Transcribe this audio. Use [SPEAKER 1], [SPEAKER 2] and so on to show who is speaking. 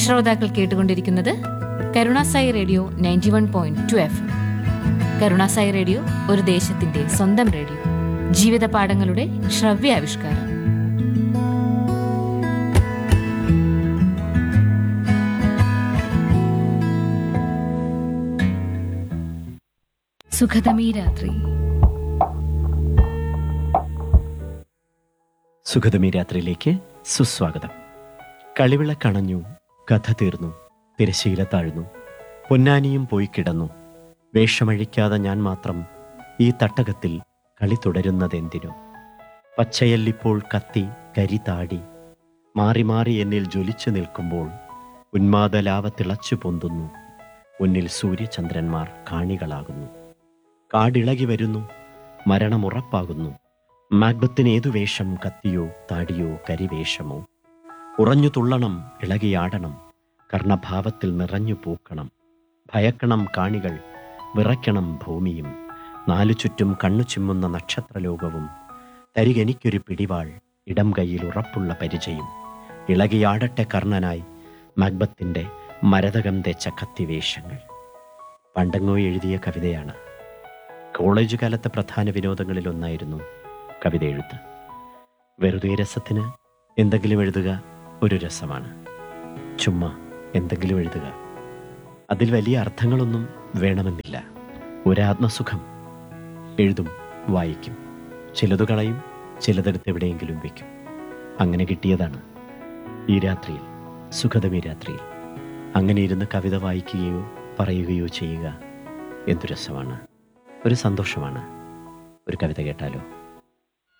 [SPEAKER 1] ശ്രോതാക്കൾ കേട്ടുകൊണ്ടിരിക്കുന്നത് Karunasai radio ninety one point two F Karunasai radio ഒരു ദേശത്തിന്റെ സ്വന്തം റേഡിയോ ജീവിത പാഠങ്ങളുടെ ശ്രവ്യാവിഷ്കാരം സുഖതമീ രാത്രി
[SPEAKER 2] സുഖതമി രാത്രിയിലേക്ക് സുസ്വാഗതം കളിവിളക്കണഞ്ഞു കഥ തീർന്നു തിരശീല താഴ്ന്നു പൊന്നാനിയും പോയി കിടന്നു വേഷമഴിക്കാതെ ഞാൻ മാത്രം ഈ തട്ടകത്തിൽ കളി തുടരുന്നതെന്തിനു പച്ചയല്ലിപ്പോൾ കത്തി കരി താടി മാറി മാറി എന്നിൽ ജ്വലിച്ചു നിൽക്കുമ്പോൾ ഉന്മാദലാവ തിളച്ചു പൊന്തുന്നു മുന്നിൽ സൂര്യചന്ദ്രന്മാർ കാണികളാകുന്നു കാടിളകി വരുന്നു മരണമുറപ്പാകുന്നു മാഗ്ബത്തിന് ഏതു വേഷം കത്തിയോ താടിയോ കരിവേഷമോ ഉറഞ്ഞു തുള്ളണം ഇളകിയാടണം കർണഭാവത്തിൽ നിറഞ്ഞു പൂക്കണം ഭയക്കണം കാണികൾ വിറയ്ക്കണം ഭൂമിയും നാലു ചുറ്റും കണ്ണു ചിമ്മുന്ന നക്ഷത്രലോകവും തരികെനിക്കൊരു പിടിവാൾ ഇടം കൈയിൽ ഉറപ്പുള്ള പരിചയം ഇളകിയാടട്ടെ കർണനായി മഗ്ബത്തിൻ്റെ മരതകം തെച്ച കത്തിവേഷങ്ങൾ പണ്ടങ്ങോ എഴുതിയ കവിതയാണ് കോളേജ് കാലത്തെ പ്രധാന വിനോദങ്ങളിലൊന്നായിരുന്നു കവിത എഴുത്ത് വെറുതെ രസത്തിന് എന്തെങ്കിലും എഴുതുക ഒരു രസമാണ് ചുമ്മാ എന്തെങ്കിലും എഴുതുക അതിൽ വലിയ അർത്ഥങ്ങളൊന്നും വേണമെന്നില്ല ഒരാത്മസുഖം എഴുതും വായിക്കും ചിലത് കളയും ചിലതെടുത്ത് എവിടെയെങ്കിലും വയ്ക്കും അങ്ങനെ കിട്ടിയതാണ് ഈ രാത്രിയിൽ സുഖതമി രാത്രിയിൽ അങ്ങനെ ഇരുന്ന് കവിത വായിക്കുകയോ പറയുകയോ ചെയ്യുക എന്തു രസമാണ് ഒരു സന്തോഷമാണ് ഒരു കവിത കേട്ടാലോ